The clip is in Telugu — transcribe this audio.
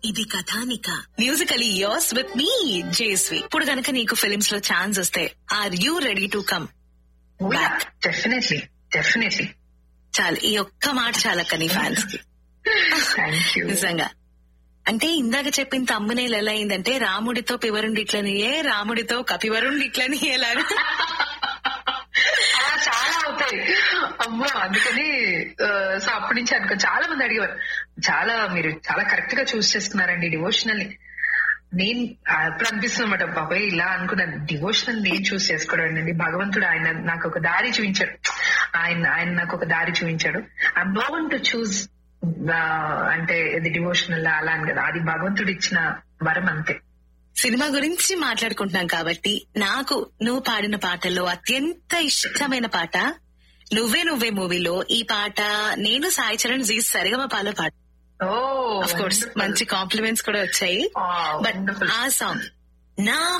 ఇది కథానిక musically yours with me Jesvi ఇప్పుడు గనక నీకు ఫిలిమ్స్ లో ఛాన్స్ వస్తే are you ready to come Back. Definitely definitely చాలు ఈ ఒక్క మాట చాలక్క నీ ఫ్యాన్స్ కి థ్యాంక్ యూ నిజంగా అంటే ఇందాక చెప్పిన తమ్మునేలు ఎలా అయిందంటే రాముడితో పివరుండి ఇట్లనియే రాముడితో కపివరుండి ఇట్లనియే లాగా అలా చాలా అవుతాయి అమ్మో అందుకని ఆ, సో అప్పటి నుంచి అనుకో చాలా మంది అడిగారు చాలా మీరు చాలా కరెక్ట్ గా చూస్ చేస్తున్నారండి డివోషనల్ నేను ఆ, అప్పుడు అనిపిస్తుంది అనమాట బాబాయ్ ఇలా అనుకున్నాను డివోషనల్ నేను చూస్ చేసుకోవడం అండి భగవంతుడు ఆయన నాకు ఒక దారి చూపించాడు ఆయన ఆయన నాకు ఒక దారి చూపించాడు I know one to choose అంటే ఇది డివోషనల్ అలా అని కదా అది భగవంతుడు ఇచ్చిన వరం అంతే సినిమా గురించి మాట్లాడుకుంటున్నాం కాబట్టి నాకు నువ్వు పాడిన పాటల్లో అత్యంత ఇష్టమైన పాట నువ్వే నువ్వే మూవీలో ఈ పాట నేను సాయి చరణ్ జీ సరిగమ పాల పాట ఓ ఆఫ్ కోర్స్ మంచి కాంప్లిమెంట్స్ కూడా వచ్చాయి బట్ ఆ సాంగ్ నా